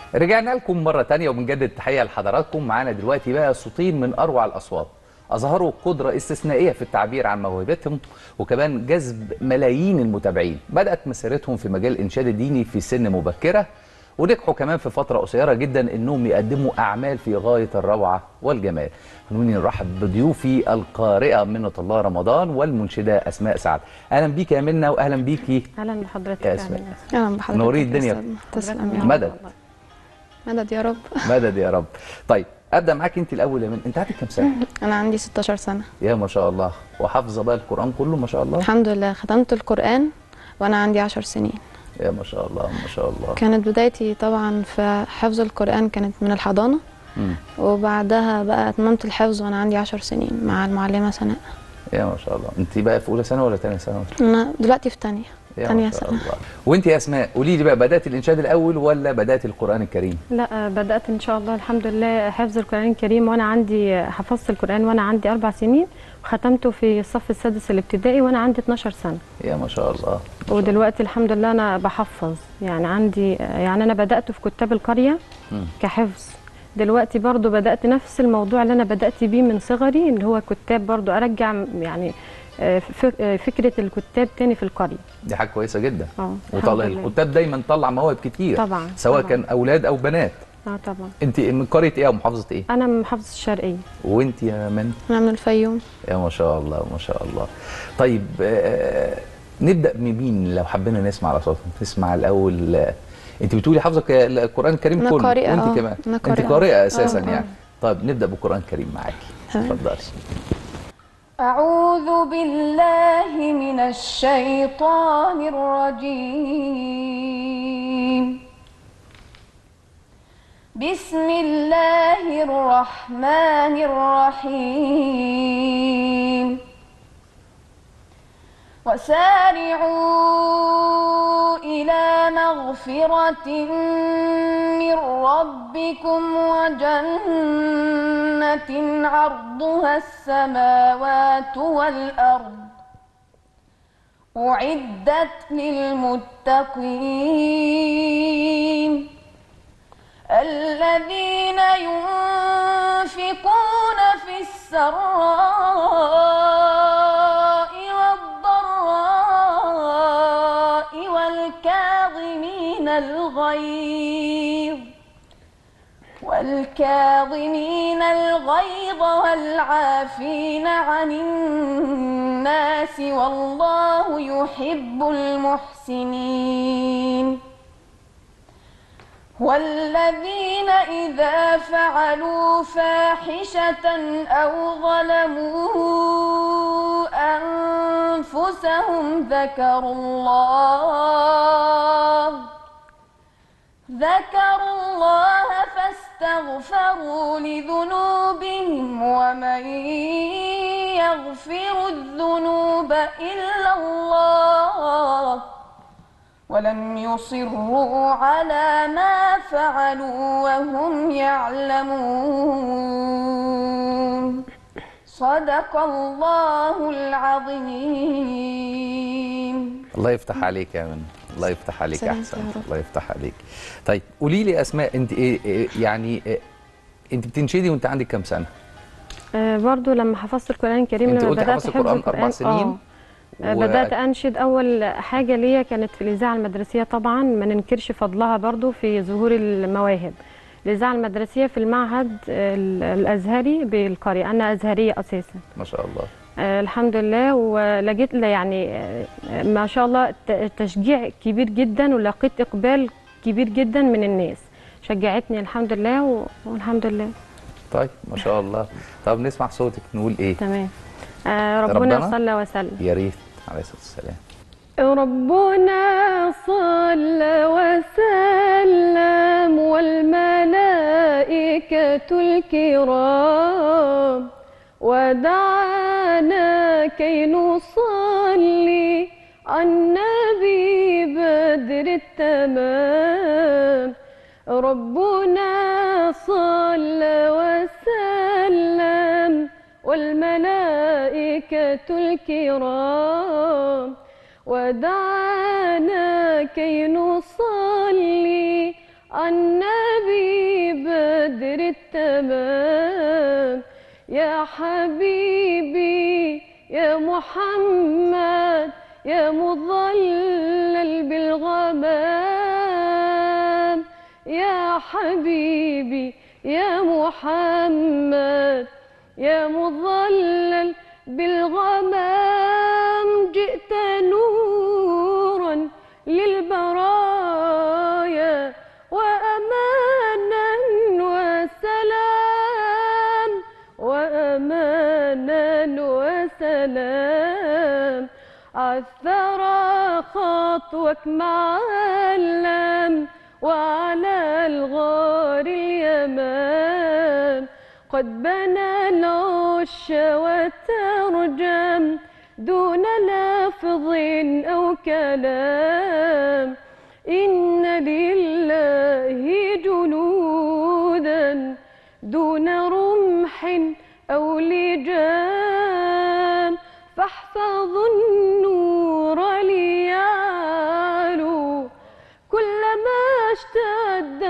رجعنا لكم مرة تانية وبنجدد التحية لحضراتكم معانا دلوقتي بقى صوتين من أروع الأصوات أظهروا قدرة استثنائية في التعبير عن موهبتهم وكمان جذب ملايين المتابعين بدأت مسيرتهم في مجال الإنشاد الديني في سن مبكرة ونجحوا كمان في فترة قصيرة جدا انهم يقدموا اعمال في غاية الروعة والجمال. خلوني نرحب بضيوفي القارئة منة الله رمضان والمنشدة اسماء سعد. اهلا بيك يا منة واهلا بيكي اهلا بحضرتك يا يا اسماء. أمينة. اهلا بحضرتك نوري يا الدنيا. أستاذ. تسلم يا مدد. رب مدد يا رب مدد يا رب. طيب ابدا معاك انت الاول يا من انت عندك كام سنة؟ انا عندي 16 سنه يا ما شاء الله وحافظة بقى القرآن كله ما شاء الله. الحمد لله ختمت القران وانا عندي 10 سنين يا ما شاء الله ما شاء الله. كانت بدايتي طبعا في حفظ القران كانت من الحضانه مم. وبعدها بقى اتممت الحفظ وانا عندي 10 سنين مع المعلمه سناء يا ما شاء الله. انت بقى في اولى سنة ولا ثانية سنة؟ انا دلوقتي في تانية يا تانية ما شاء سنه الله. وانت يا اسماء قولي لي بقى بدأت الانشاد الاول ولا بدأت القرآن الكريم؟ لا بدات ان شاء الله الحمد لله حفظ القران الكريم وانا عندي حفظت القران وانا عندي اربع سنين وختمته في الصف السادس الابتدائي وانا عندي 12 سنه يا ما شاء الله. ما شاء ودلوقتي الحمد لله انا بحفظ يعني عندي يعني انا بدات في كتاب القريه مم. كحفظ دلوقتي برضو بدات نفس الموضوع اللي انا بدات بيه من صغري اللي هو كتاب برضو ارجع يعني آه، فك- آه، فكره الكتاب تاني في القريه دي حاجه كويسه جدا اه وطلع الحمد لله. الكتاب دايما طلع مواهب كتير طبعا سواء طبعاً. كان اولاد او بنات اه طبعا انت من قريه ايه او محافظه ايه انا من محافظه الشرقيه وانت يا من انا من الفيوم يا ما شاء الله ما شاء الله طيب آه نبدا بمين لو حبينا نسمع اصواتهم نسمع الاول آه، انت بتقولي حافظه ك- القران الكريم أنا كله قارئة، وانت آه. كمان أنا انت قارئة. قارئه اساسا آه، آه. يعني طيب نبدا بالقران الكريم معاكي تمام. اتفضلي أعوذ بالله من الشيطان الرجيم بسم الله الرحمن الرحيم وسارعوا إلى مغفرة من ربكم وجنة عرضها السماوات والأرض أعدت للمتقين الذين ينفقون في السراء والضراء والكاظمين الغيظ والكاظمين الغيظ والعافين عن الناس والله يحب المحسنين والذين إذا فعلوا فاحشة أو ظلموا أنفسهم ذكروا الله ذكروا الله فاستغفروا لذنوبهم ومن يغفر الذنوب إلا الله ولم يصروا على ما فعلوا وهم يعلمون صدق الله العظيم الله يفتح عليك يا من الله يفتح عليك سلامتك احسن يا رب. الله يفتح عليك طيب قولي لي اسماء انت ايه إيه يعني إيه انت بتنشدي وانت عندك كام سنه آه برضو لما حفظت القرآن الكريم انت لما قلتي بدأت حفظت حفظ القرآن أربع سنين آه. و- بدأت أنشد أول حاجة ليا كانت في الإذاعة المدرسية طبعا ما ننكرش فضلها برضو في ظهور المواهب الإذاعة المدرسية في المعهد ال- الأزهري بالقرية أنا أزهرية أساسا ما شاء الله آه الحمد لله ولقيت يعني آه ما شاء الله ت- تشجيع كبير جدا ولقيت إقبال كبير جدا من الناس شجعتني الحمد لله و- والحمد لله طيب ما شاء الله طب نسمع صوتك نقول ايه تمام آه ربنا؟ ربنا صلى وسلم يا ريت عليه الصلاه والسلام ربنا صلى وسلم والملائكة الكرام ودعانا كي نصلي على النبي بدر التمام ربنا صلى وسلم والملائكة الكرام ودعانا كي نصلي على النبي التمام يا حبيبي يا محمد يا مضلل بالغمام يا حبيبي يا محمد يا مضلل بالغمام جئت نورا للبرايا وأمانا وسلام وأمانا وسلام عالثرى خطوك معلم وعلى الغار اليمام قد بنى العش وترجم دون لفظ أو كلام إن لله جنودا دون رمح أو لجام فاحفظوا النور ليعلو كلما اشتد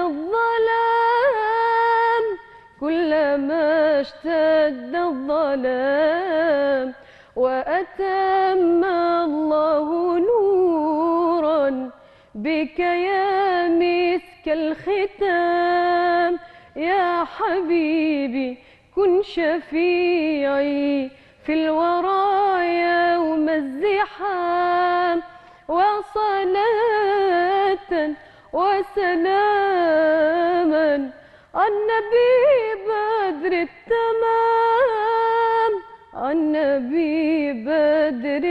الظلام كلما اشتد الظلام وأتم الله نورا بك يا مسك الختام يا حبيبي كن شفيعي في الورى يوم الزحام وصلاة وسلاما عن نبي بدر التمام عن نبي بدر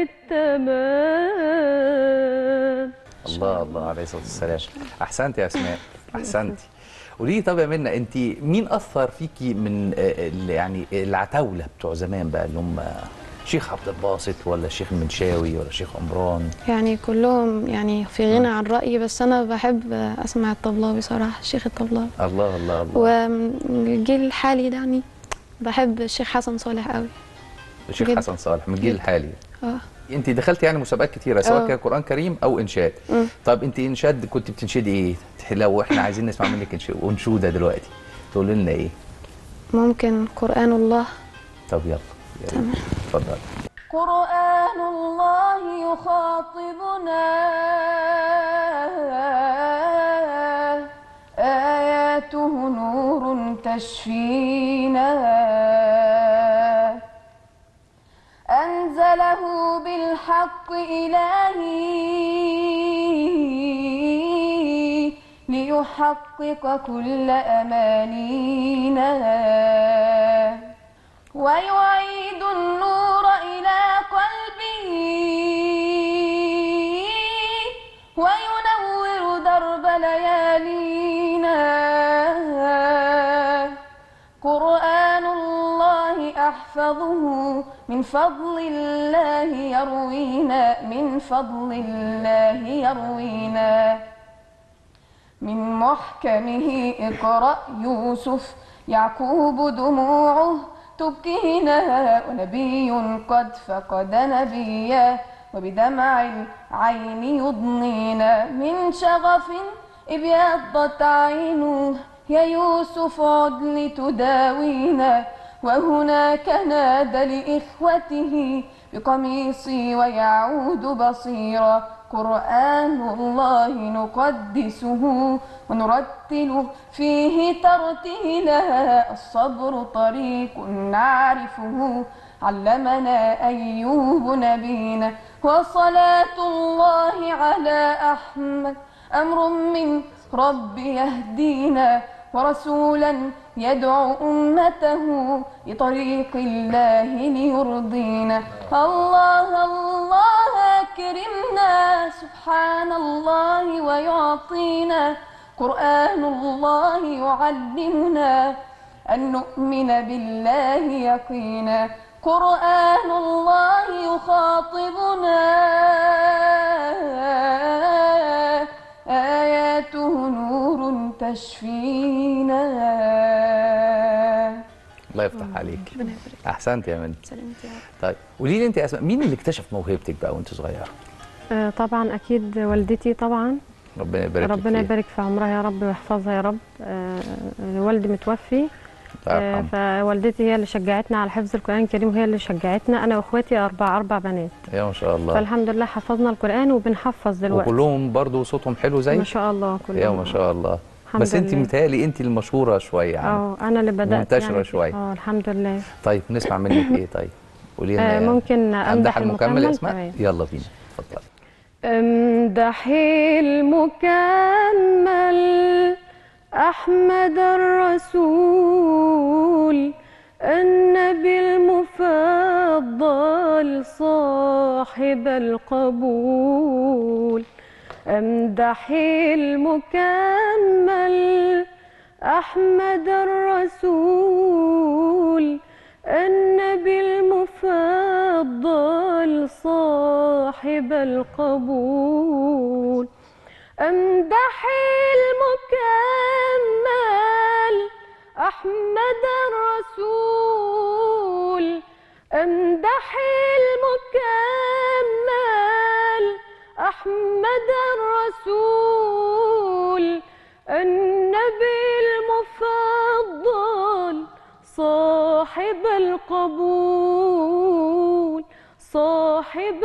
التمام الله الله عليه الصلاه والسلام احسنت يا اسماء احسنتي قولي لي طب يا منى انت مين اثر فيكي من آه، ال- يعني العتاوله بتوع زمان بقى اللي هم شيخ عبد الباسط ولا الشيخ المنشاوي ولا الشيخ عمران يعني كلهم يعني في غنى عن رأيي بس أنا بحب أسمع الطبلاوي صراحة الشيخ الطبلاوي الله الله الله والجيل الحالي ده يعني بحب الشيخ حسن صالح قوي الشيخ جدا. حسن صالح من الجيل جدا. الحالي اه انت دخلتي يعني مسابقات كتيره سواء اه. كان قران كريم او انشاد مم. طب انت انشاد كنت بتنشدي ايه لو احنا عايزين نسمع منك انش- انشوده دلوقتي تقول لنا ايه ممكن قرآن الله طب يلا يلا اتفضل قرآن الله يخاطبنا آياته نور تشفينا أنزله بالحق إلهي ليحقق كل أمانينا ويعيد النور إلى قلبه وينور درب ليالينا قرآن الله أحفظه من فضل الله يروينا من فضل الله يروينا من محكمه اقرأ يوسف يعقوب دموعه تبكينا ونبي قد فقد نبيا وبدمع العين يضنينا من شغف ابيضت عينه يا يوسف عد لتداوينا وهناك نادى لإخوته بقميصي ويعود بصيرا قرآن الله نقدسه ونرتل فيه ترتيلا الصبر طريق نعرفه علمنا أيوب نبينا وصلاة الله على أحمد أمر من رب يهدينا ورسولا يدعو أمته لطريق الله ليرضينا الله الله أكرمنا سبحان الله ويعطينا قرآن الله يعلمنا أن نؤمن بالله يقينا قرآن الله يخاطبنا آياته نور تشفينا الله يفتح عليك ربنا يبارك احسنت يا منى سلامتي يا رب. طيب قولي لي انت يا اسماء مين اللي اكتشف موهبتك بقى وانت صغيره آه، طبعا اكيد والدتي طبعا ربنا يبارك لك ربنا فيها. يبارك في عمرها يا رب ويحفظها يا رب آه، آه، والدي متوفي الله آه، يرحمه. فوالدتي هي اللي شجعتنا على حفظ القرآن الكريم وهي اللي شجعتنا أنا وأخواتي أربع أربع بنات يا ما شاء الله فالحمد لله حفظنا القرآن وبنحفظ دلوقتي وكلهم برضو صوتهم حلو زي ما شاء الله كلهم يا ما شاء الله الحمد بس انت لله. متهيألي انت المشهوره شويه يعني اه أنا اللي بدأت منتشرة يعني شوية. اه الحمد لله طيب نسمع منك ايه طيب قولي لنا آه يعني. ممكن امدح أمدح المكمل يا اسماء تمام. يلا بينا اتفضلي امدح المكمل أحمد الرسول النبي المفضل صاحب القبول امدح المكمل أحمد الرسول النبي المفضل صاحب القبول امدح المكمل احمد الرسول امدح المكمل احمد الرسول النبي المفضل صاحب القبول صاحب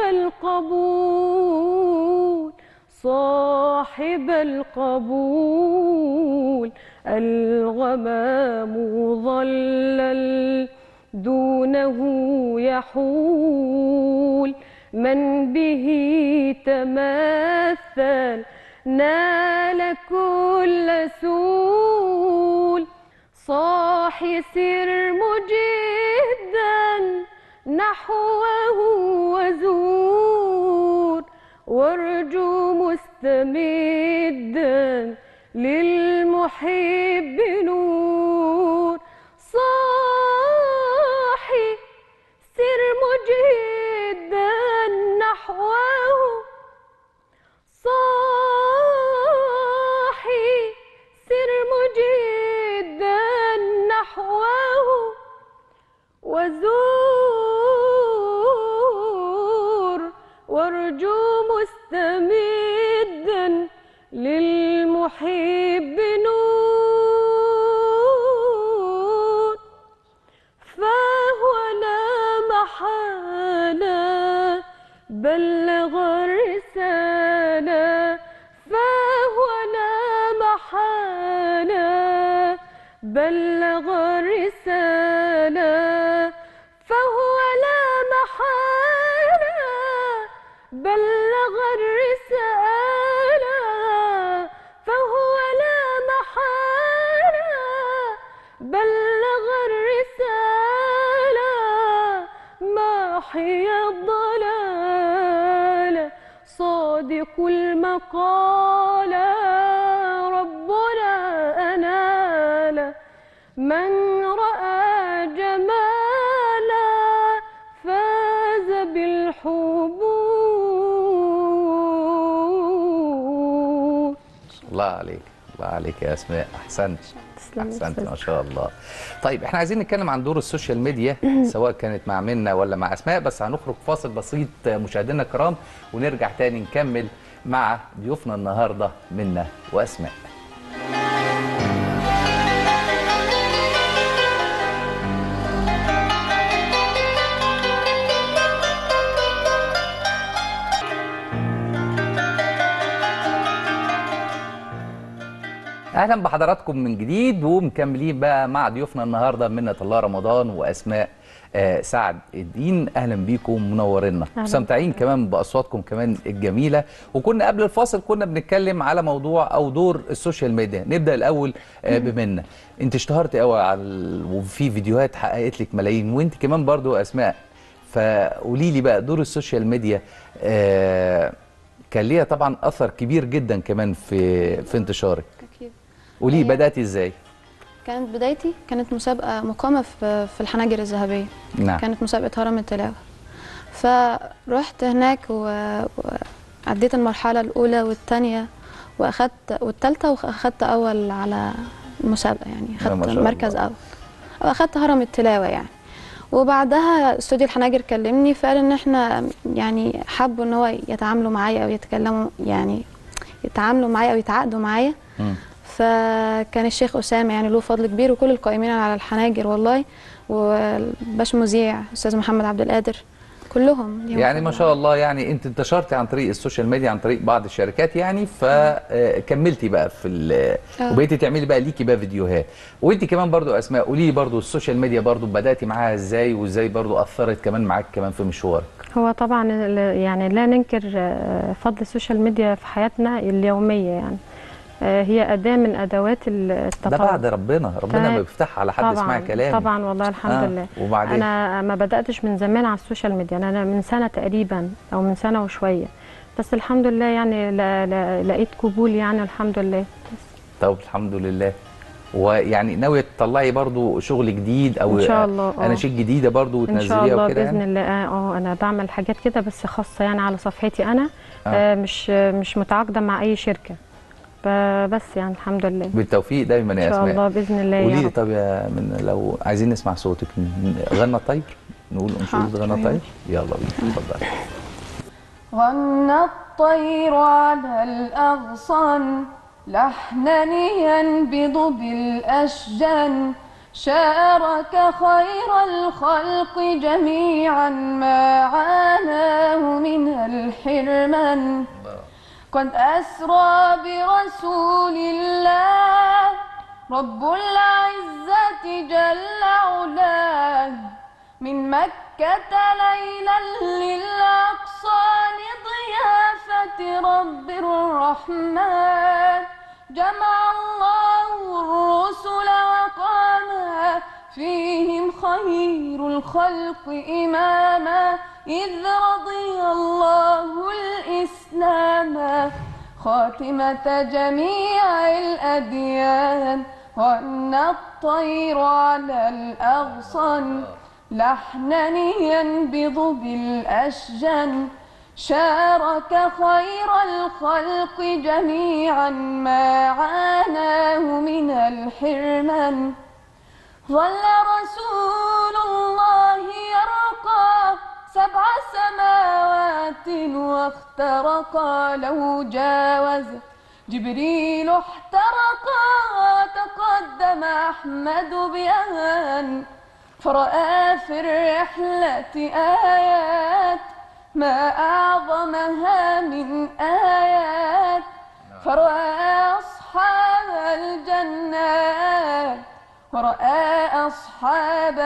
القبول صاحب القبول الغمام ظلل دونه يحول من به تمثل نال كل سول صاحي سر مجدا نحوه وزور وارجو مستمدا للمحب نور صاحي سر مجدا نحوه صاحي سر مجدا نحوه وزور وارجو مستمدا للمحب نور فهو لا محالة بلغ الرسالة فهو لا محالة بلغ الرسالة فهو لا محالة بلغ الرسالة فهو لا محالة بلغ الرسالة محي الضلال صادق المقالة ربنا أنال من رأى جمالا فاز بالحبوب الله عليك الله عليك يا اسماء احسنت تسلمي يا احسنت أستاذ. ما شاء الله طيب احنا عايزين نتكلم عن دور السوشيال ميديا سواء كانت مع منى ولا مع اسماء بس هنخرج فاصل بسيط مشاهدينا الكرام ونرجع تاني نكمل مع ضيوفنا النهارده منى واسماء اهلا بحضراتكم من جديد ومكملين بقى مع ضيوفنا النهارده منة الله رمضان واسماء آه، سعد الدين اهلا بيكم منورينا أهلاً. مستمتعين كمان باصواتكم كمان الجميله وكنا قبل الفاصل كنا بنتكلم على موضوع او دور السوشيال ميديا نبدا الاول آه، بمنة انت اشتهرت قوي على ال- وفي فيديوهات حققت لك ملايين وانت كمان برضو اسماء فقولي لي بقى دور السوشيال ميديا آه، كان ليها طبعا اثر كبير جدا كمان في في انتشارك أكيد قولي هي- بدأتي ازاي؟ كانت بدايتي كانت مسابقة مقامة في في الحناجر الذهبية نعم كانت مسابقة هرم التلاوة فرحت هناك و- وعديت المرحلة الأولى والثانية وأخدت والثالثة وأخدت أول على المسابقة يعني ما أخدت شاء مركز الله. أول وأخدت هرم التلاوة يعني وبعدها استوديو الحناجر كلمني فقال ان احنا يعني حبوا ان هو يتعاملوا معايا او يتكلموا يعني يتعاملوا معايا او يتعاقدوا معايا مم. فكان الشيخ أسامة يعني له فضل كبير وكل القائمين على الحناجر والله والباش مذيع أستاذ محمد عبد القادر كلهم ليهم يعني فضل ما شاء الله يعني انت انتشرتي عن طريق السوشيال ميديا عن طريق بعض الشركات يعني فكملتي بقى في ال- آه. وبقيتي تعملي بقى ليكي بقى فيديوهات وانت كمان برضو اسماء قولي لي برضو السوشيال ميديا برضو بداتي معاها ازاي وازاي برضو اثرت كمان معاك كمان في مشوارك هو طبعا ال- يعني لا ننكر آه، فضل السوشيال ميديا في حياتنا اليومية يعني آه، هي أداة من أدوات ال- ده التقدم بعد ربنا ربنا طيب. ما بيفتحها على حد يسمع كلامي طبعا والله الحمد آه، لله وبعدين انا ما بداتش من زمان على السوشيال ميديا انا من سنه تقريبا او من سنه وشويه بس الحمد لله يعني لا لا لقيت قبول يعني الحمد لله طب الحمد لله ويعني ناويه تطلعي برضو شغل جديد او إن شاء الله، آه. اناشيد جديده برضو ان شاء وتنزليها الله وكده باذن يعني الله اه آه، انا بعمل حاجات كده بس خاصه يعني على صفحتي انا آه. آه. مش مش متعاقده مع اي شركه ب- بس يعني الحمد لله بالتوفيق دايما يا ان شاء اسماء الله باذن الله قولي يا لي رب طب يا من لو عايزين نسمع صوتك ن- غنى الطير نقول انشوده حاضر، غنى أيوة. الطير يلا بينا اتفضلي غنى الطير على الأغصان لحنا ينبض بالأشجان شارك خير الخلق جميعا ما عاناه من الحرمان قد أسرى برسول الله رب العزة جل علاه من مكة ليلا للأقصى لضيافة رب الرحمن جمع الله الرسل وقاما فيهم خير الخلق إماما إذ رضي الله الإسلام خاتمة جميع الأديان وأن الطير على الأغصان لحنا ينبض بالأشجان شارك خير الخلق جميعا ما عاناه من الحرمان ظل رسول الله يرقى سبع سماوات واخترقا له جاوز جبريل احترقا تقدم أحمد بأهان فرأى في الرحلة آيات ما أعظمها من آيات فرأى أصحاب الجنات ورأى أصحاب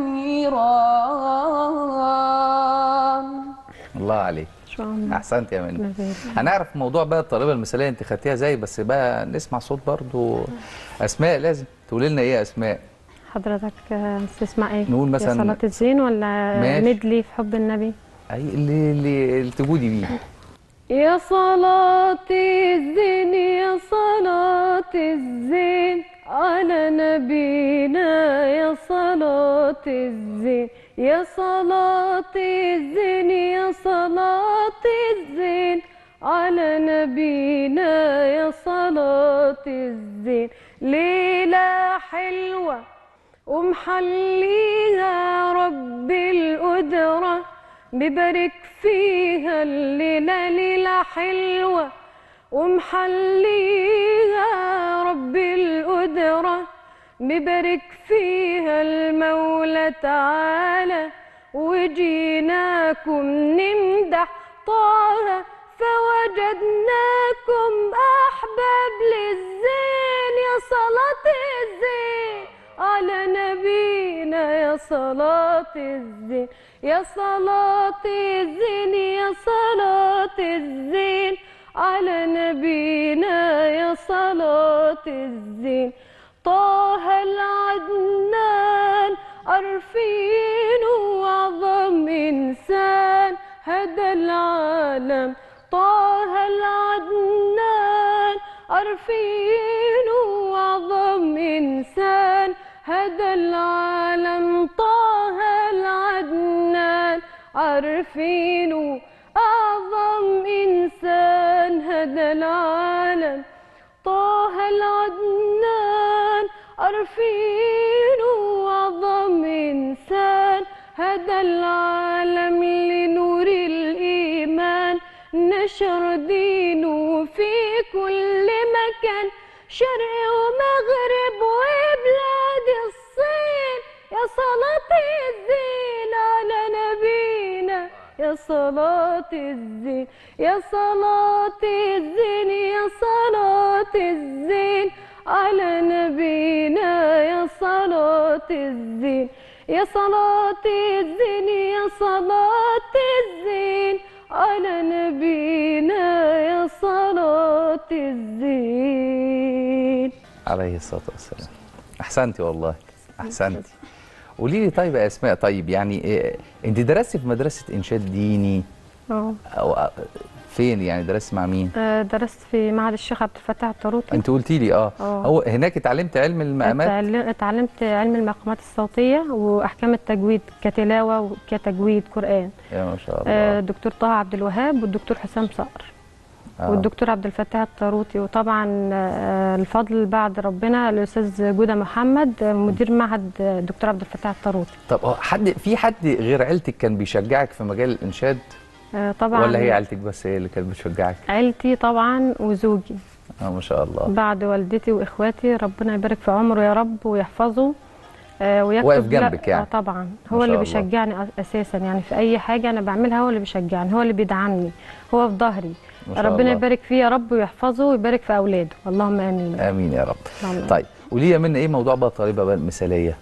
النيران الله عليك ان شاء الله احسنت يا منى نزيد. هنعرف موضوع بقى الطالبه المثاليه انت خدتيها ازاي بس بقى نسمع صوت برضو اسماء لازم تقولي لنا ايه يا اسماء حضرتك آه، تسمع ايه نقول مثلاً- يا صلاه الزين ولا ماشي. ميدلي في حب النبي اي اللي اللي, اللي تجودي بيه يا صلاة الزين يا صلاة الزين على نبينا يا صلاة الزين يا صلاة الزين يا صلاة الزين على نبينا يا صلاة الزين ليلة حلوة ومحليها رب القدرة ببارك فيها الليلة ليلة حلوة ومحليها رب القدرة ببارك فيها المولى تعالى وجيناكم نمدح طه فوجدناكم أحباب للزين يا صلاة الزين على نبينا يا صلاة الزين يا صلاة الزين يا صلاة الزين على نبينا يا صلاة الزين طه العدنان عارفين أعظم إنسان هدى العالم طه العدنان عارفين أعظم إنسان هدى العالم طه العدنان عارفين أعظم إنسان هدى العالم طه العدنان عارفين أعظم إنسان هدى العالم لنور الإيمان نشر دينه في كل مكان شرق ومغرب وبلاد الصين يا صلاة الزين على نبينا يا صلاة الزين يا صلاة الزين يا صلاة الزين على نبينا يا صلاة الزين يا صلاة الزين يا صلاة الزين على نبينا يا صلاة الزين عليه الصلاه والسلام احسنتي والله احسنتي قولي لي طيب يا اسماء طيب يعني إيه انت درستي في مدرسه انشاد ديني اه او أ- فين يعني درستي مع مين آه، درست في معهد الشيخ عبد الفتاح الطروطي انت قلتي لي اه آه. هو هناك اتعلمت علم المقامات اتعلم- اتعلمت علم المقامات الصوتية وأحكام التجويد كتلاوة وكتجويد قرآن يا ما شاء آه، الله الدكتور طه عبد الوهاب والدكتور حسام صقر آه. والدكتور عبد الفتاح الطاروطي وطبعا آه، الفضل بعد ربنا الاستاذ جوده محمد آه، مدير معهد آه، الدكتور عبد الفتاح الطاروطي طب هو حد في حد غير عيلتك كان بيشجعك في مجال الانشاد آه، طبعا ولا هي عيلتك بس هي اللي كانت بتشجعك عيلتي طبعا وزوجي اه ما شاء الله بعد والدتي واخواتي ربنا يبارك في عمره يا رب ويحفظه آه، ويكتب واقف لا- جنبك يعني. آه، طبعا ما هو اللي شاء الله. بيشجعني أ- اساسا يعني في اي حاجه انا بعملها هو اللي بيشجعني هو اللي بيدعمني هو في ظهري ما شاء ربنا الله. يبارك فيه يا رب ويحفظه ويبارك في اولاده اللهم امين امين يا رب اللهم طيب قولي لي يا منى ايه موضوع بقى الطالبه بقى المثاليه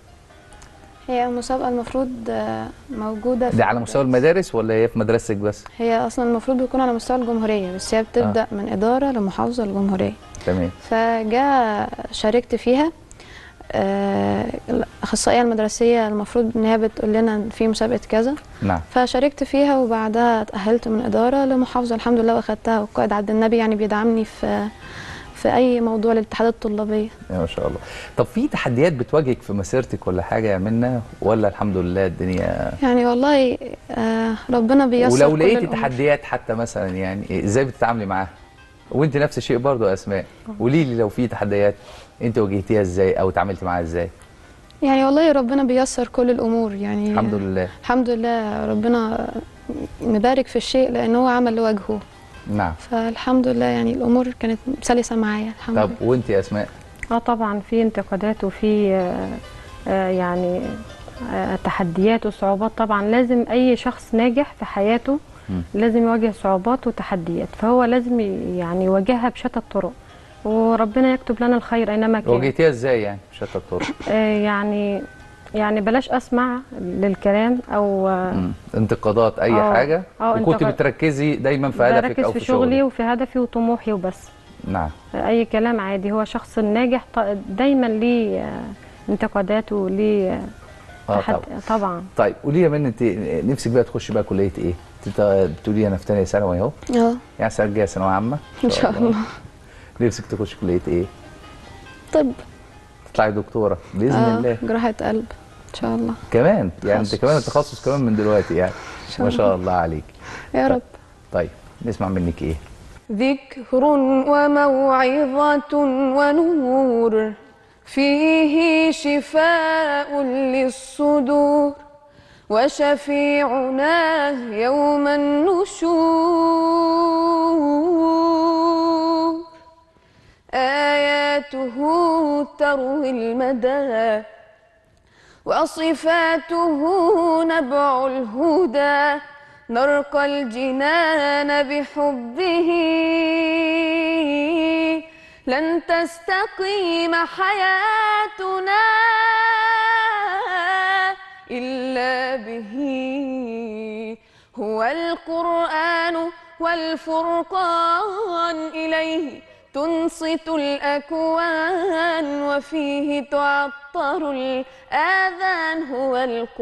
هي مسابقة المفروض آه، موجودة في دي على مستوى المدارس ولا هي في مدرستك بس هي أصلا المفروض بيكون على مستوى الجمهورية بس هي بتبدأ من إدارة لمحافظة لجمهورية تمام فجاء شاركت فيها آه، الأخصائية المدرسية المفروض إن هي بتقول لنا إن في مسابقة كذا نعم فشاركت فيها وبعدها اتأهلت من إدارة لمحافظة الحمد لله وأخدتها والقائد عبد النبي يعني بيدعمني في في أي موضوع الاتحادات الطلابية يا ما شاء الله طب في تحديات بتواجهك في مسيرتك ولا حاجه يا منى ولا الحمد لله الدنيا يعني والله آه، ربنا بيسر ولو كل لقيتي الأمور. تحديات حتى مثلا يعني إيه- ازاي بتتعاملي معاها وانت نفس الشيء برضو يا اسماء قولي لي لو في تحديات انت واجهتيها ازاي او اتعاملتي معاها ازاي يعني والله ربنا بيسر كل الأمور يعني الحمد لله الحمد لله ربنا مبارك في الشيء لأن هو عمل لوجهه نعم فالحمد لله يعني الأمور كانت سلسة معايا الحمد طب لله وانت يا اسماء اه طبعا في انتقادات وفي آه، آه، يعني آه، تحديات وصعوبات طبعا لازم اي شخص ناجح في حياته مم. لازم يواجه صعوبات وتحديات فهو لازم ي- يعني يواجهها بشتى الطرق وربنا يكتب لنا الخير اينما كان واجهتيها ازاي يعني شتى الطرق آه، يعني يعني بلاش اسمع للكلام او آه، مم. انتقادات اي آه. حاجه آه، وكنت انتقاد- بتركزي دايما في هدفك بركز او في في شغلي شغلك وفي هدفي وطموحي وبس نعم اي كلام عادي هو شخص ناجح ط- دايما ليه آه، انتقادات وليه آه، اه تحد- طبعا طبعا طيب قولي يا منى انت نفسك بقى تخشي بقى كليه ايه انت بتقولي انا في ثانيه ثانوي اهو اه يعني سنه جايه ثانويه عامه إن شاء الله نفسك تخشي كليه ايه طب تطلعي دكتوره باذن آه الله جراحة قلب إن شاء الله كمان يعني انت تخصص. كمان التخصص كمان من دلوقتي يعني شاء ما شاء الله عليك يا رب طيب نسمع منك ايه ذكر وموعظة ونور فيه شفاء للصدور وشفيعنا يوم النشور آياته تروي المدى وصفاته نبع الهدى نرقى الجنان بحبه لن تستقيم حياتنا إلا به هو القرآن والفرقان إليه تنصت الأكوان وفيه تعطر الآذان هو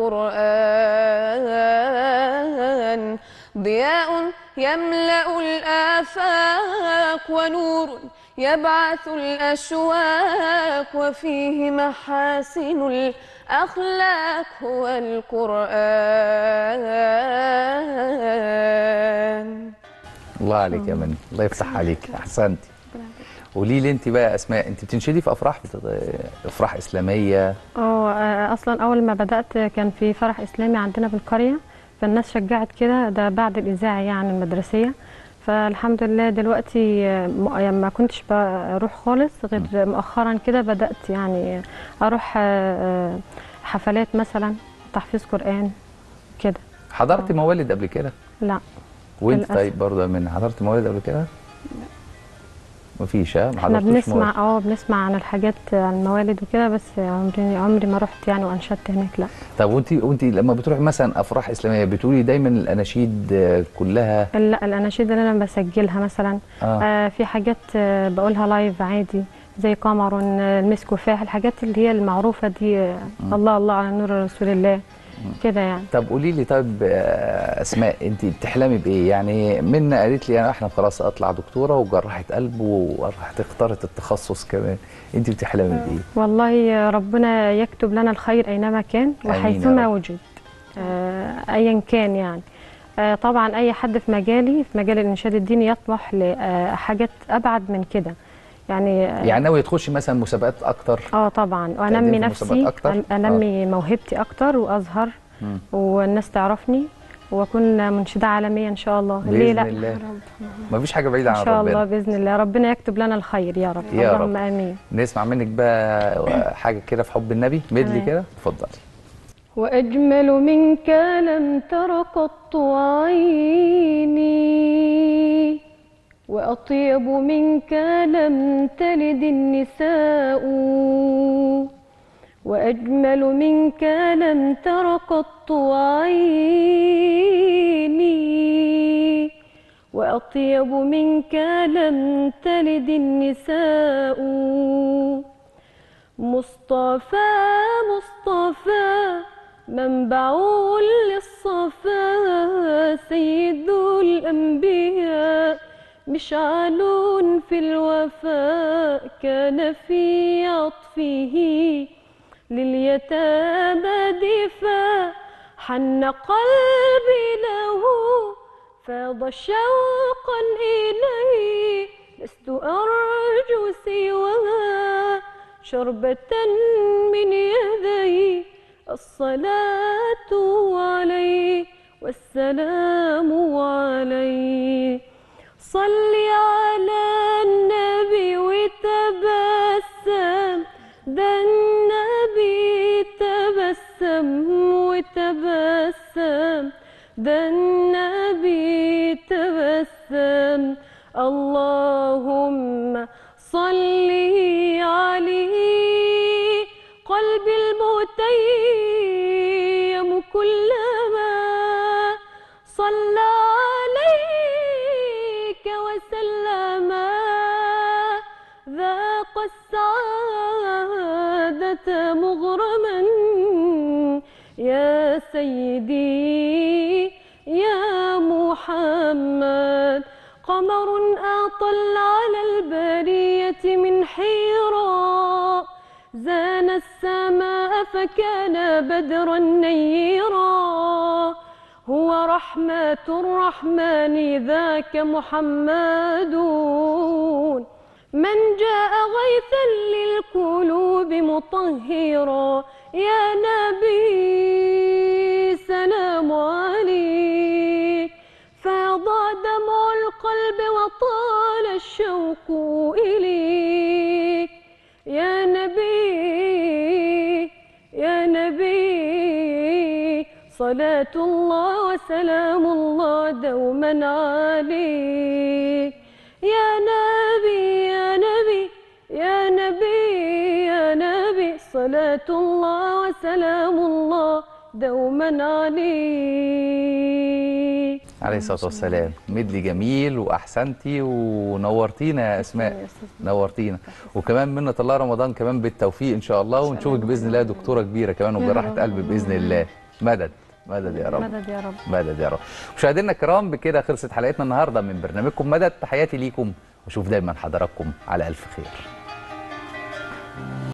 القرآن ضياء يملأ الآفاق ونور يبعث الأشواق وفيه محاسن الأخلاق هو القرآن الله عليك يا منى الله يفتح عليك احسنتي قولي لي انت بقى يا اسماء انت بتنشدي في افراح بت... افراح اسلاميه اه آه، اصلا اول ما بدات كان في فرح اسلامي عندنا في القريه فالناس شجعت كده ده بعد الاذاعه يعني المدرسيه فالحمد لله دلوقتي آه، م- يعني ما كنتش بروح خالص غير مؤخرا كده بدأت يعني أروح آه، آه، حفلات مثلا تحفيظ قرآن كده حضرت موالد قبل كده لا وانت للأسف. طيب برضه من حضرت موالد قبل كده مفيش ها ما احنا حضرتوش بنسمع موالد اه بنسمع عن الحاجات عن الموالد وكده بس عمري عمري ما رحت يعني وانشدت هناك لا طب وانت وانت لما بتروحي مثلا افراح اسلاميه بتقولي دايما الاناشيد آه، كلها لا الاناشيد اللي انا بسجلها مثلا آه. آه في حاجات آه بقولها لايف عادي زي قمر آه، المسك وفاح الحاجات اللي هي المعروفه دي آه الله الله على نور رسول الله كده يعني طب قولي لي طيب آه، اسماء انت بتحلمي بايه يعني منا قالت لي انا احنا خلاص اطلع دكتوره وجراحه قلب وراحت اختارت التخصص كمان انت بتحلمي بايه والله ربنا يكتب لنا الخير اينما كان آمين يا وحيثما رب. وجد آه ايا كان يعني آه طبعا اي حد في مجالي في مجال الانشاد الديني يطمح لحاجات ابعد من كده يعني يعني ناوي تخشي مثلا مسابقات اكتر اه طبعا تقديم وانمي في نفسي مسابقات أكتر؟ أن- انمي موهبتي اكتر واظهر والناس تعرفني واكون منشده عالميه ان شاء الله ليه باذن لا الله مفيش حاجه بعيده ان عن شاء الله ربنا باذن الله ربنا يكتب لنا الخير يا رب يا اللهم رب. امين نسمع منك بقى حاجه كده في حب النبي مدلي تمام. كده اتفضلي وأجمل منك لم تر قط عيني وأطيب منك لم تلد النساء وأجمل منك لم تر قط عيني وأطيب منك لم تلد النساء مصطفى مصطفى منبع للصفا سيد الأنبياء مشعل في الوفاء كان في عطفه لليتامى دفاع حن قلبي له فاض شوقا إليه لست أرجو سواها شربة من يدي الصلاة عليه والسلام عليه صل على النبي وتبسم ده النبي تبسم وتبسم ده النبي تبسم اللهم صل عليه قلبي المتيم كلما صلى عليك وسلم ذاق السعادة مغرما يا سيدي يا محمد قمر أطل على البرية من حيرا زان السماء فكان بدرا نيرا هو رحمة الرحمن ذاك محمد من جاء غيثا للقلوب مطهرا يا نبي سلام عليك فيضع دمع القلب وطال الشوق إليك يا نبي يا نبي صلاة الله وسلام الله دوما عليك يا نبي يا نبي يا نبي يا نبي صلاة الله وسلام الله دوما عليك عليه الصلاه والسلام مدلي جميل واحسنتي ونورتينا يا اسماء نورتينا وكمان منة الله رمضان كمان بالتوفيق ان شاء الله ونشوفك باذن الله دكتوره كبيره كمان وجراحه قلب باذن الله مدد مدد يا رب مدد يا رب مدد يا رب مشاهدينا الكرام بكده خلصت حلقتنا النهارده من برنامجكم مدد تحياتي ليكم واشوف دايما حضراتكم على الف خير